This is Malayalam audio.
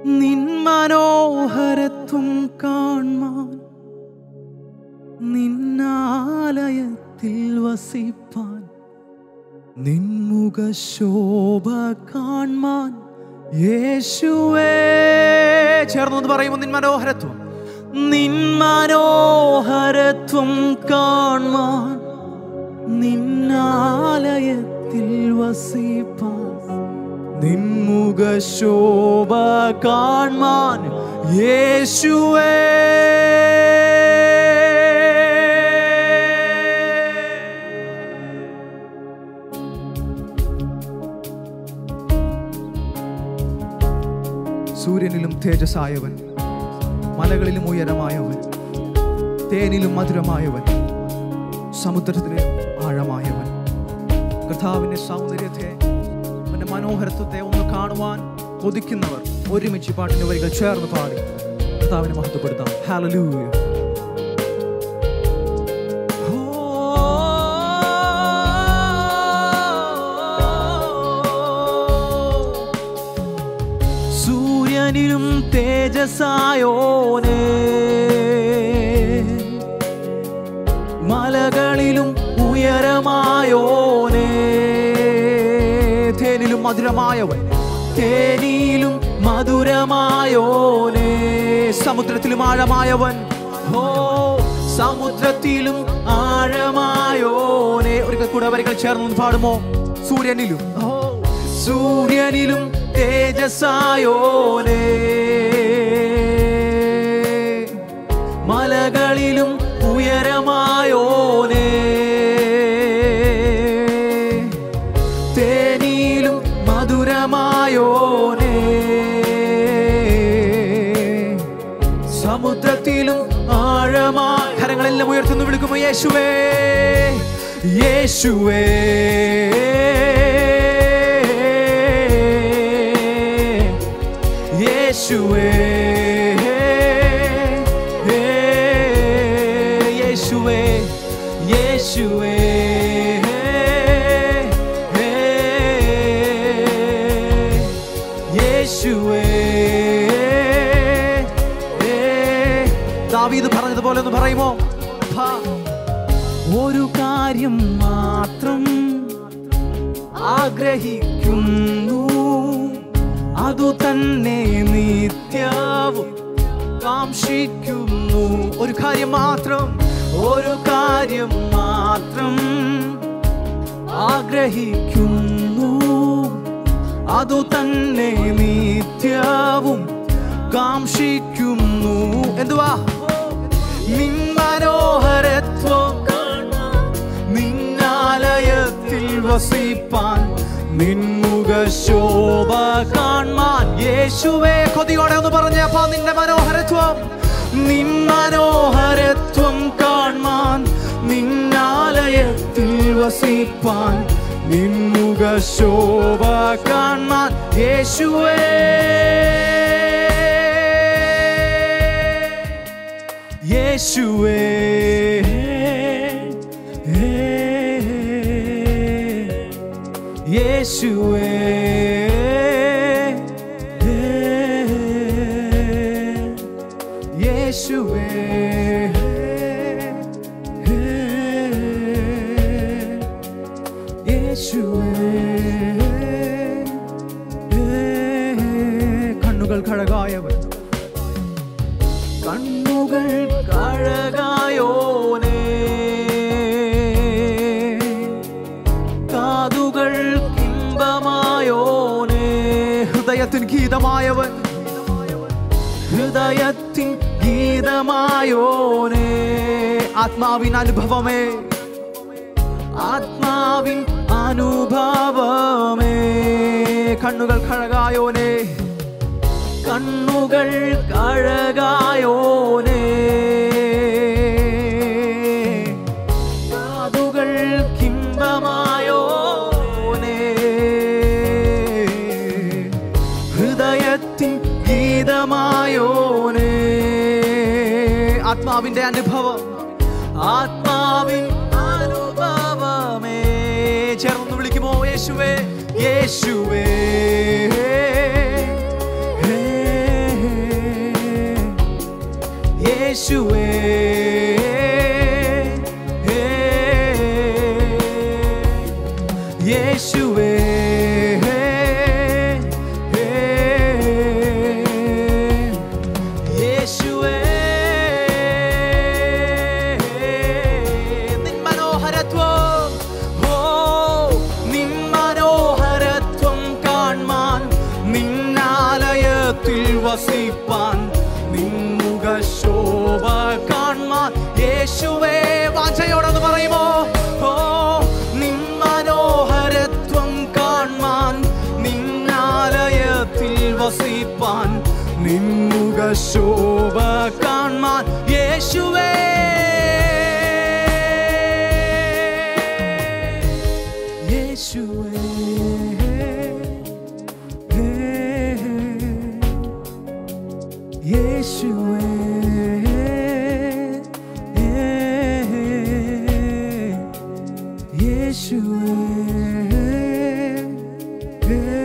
നിൻ മനോഹരത്വം കാൺമാൻ നിന്നാലയത്തിൽ വസിപ്പാൻ നിൻമുഖ ശോഭ കാൺമാൻ യേശുവേ ചേർന്നു പറയുമ്പോൾ നിൻ മനോഹരത്വം നിൻ മനോഹരത്വം കാൺമാൻ നിന്നാലയത്തിൽ വസിപ്പാൻ നിൻമുഖ ശോഭ കാൺമാൻ യേശുവേ സൂര്യനിലും തേജസ്സായവൻ മലകളിലും ഉയരമായവൻ തേനിലും മധുരമായവൻ സമുദ്രത്തിലും ആഴമായവൻ കർത്താവിന്റെ സൗന്ദര്യത്തെ അവന്റെ മനോഹരത്വത്തെ ഒന്ന് കാണുവാൻ കൊതിക്കുന്നവർ ഒരുമിച്ച് ഈ പാട്ടിന്റെ വരികൾ ചേർന്ന് പാടി കർത്താവിനെ മഹത്വപ്പെടുത്താം ഹാലലൂയ സൂര്യനിലും തേജസായോനേ മലകളിലും ഉയരമായോനേ തേനിലും മധുരമായവൻ തേനിയിലും മധുരമായോനേ സമുദ്രത്തിലും ആഴമായവൻ ഹോ സമുദ്രത്തിലും ആഴമായോനേ ഒരിക്കൽ കൂടെ വരികൾ ചേർന്ന് പാടുമോ സൂര്യനിലും ഹോ സൂര്യനിലും തേജസായോനേ മലകളിലും ഉയരമായോനേ തേനിയിലും മധുരമായോനേ സമുദ്രത്തിലും ആഴമായ കരങ്ങളെല്ലാം ഉയർത്തുന്നു വിളിക്കുമോ യേശുവേ യേശുവേ യേശുവേ യേശുവേ യേശുവേ യേശുവേ ദാവീദ് പറഞ്ഞതുപോലെ ഒന്ന് പറയുമോ ഭാ. ഒരു കാര്യം മാത്രം ആഗ്രഹിക്കുന്നു അതു തന്നെ നിത്യവും കാക്ഷിക്കുന്നു ഒരു കാര്യം മാത്രം ഒരു കാര്യം മാത്രം ആഗ്രഹിക്കുന്നു അതു തന്നെ നിത്യവും കാക്ഷിക്കുന്നു എന്തുവാ നിൻ മനോഹരത്വം നിന്നാലയത്തിൽ വസിപ്പാൻ നിൻമുഖ ശോഭ കാൺമാൻ യേശുവേ കൊതിയോടെ ഒന്ന് പറഞ്ഞപ്പോ നിന്റെ മനോഹരത്വം നിൻ മനോഹരത്വം കാൺമാൻ നിന്നാലയത്തിൽ വസിപ്പാൻ നിൻമുഖ ശോഭ കാൺമാൻ യേശുവേ യേശുവേ യേശുവേ യേശുവേ യേശുവേ കണ്ണുകൾ കഴകായവൻ കണ്ണുകൾ കഴകായോനേ കാതുകൾ കിംബമായോനേ ഹൃദയത്തിൻ ഗീതമായവൻ ഹൃദയത്തിൻ ഗീതമായോനേ ആത്മാവിൻ അനുഭവമേ ആത്മാവിൻ അനുഭവമേ കണ്ണുകൾ കഴകായോനേ കണ്ണുകൾ കഴകായോനേ കാതുകൾ കിംബമായോനേ ഹൃദയത്തിൻ ഗീതമായോനേ ആത്മാവിന്റെ അനുഭവം ആത്മാവിൻ അനുഭവമേ ചേർന്ന് വിളിക്കുമോ യേശുവേ യേശുവേ യേശുവേ യേശുവേ യേശുവേ നിൻ മനോഹരത്വം ഓ നിൻ മനോഹരത്വം കാൺമാൻ നിന്നാലയത്തിൽ വസിപ്പാൻ നിൻമുഖ ശോഭ കാൺമാൻ യേശുവേ വാഞ്ചയോടൊന്ന് പറയുമോ ഓ നിൻ മനോഹരത്വം കാൺമാൻ നിന്നാലയത്തിൽ വസിപ്പാൻ നിൻമുഖ ശോഭ കാൺമാൻ യേശുവേ യേശുവേ യേശുവേ യേശുവേ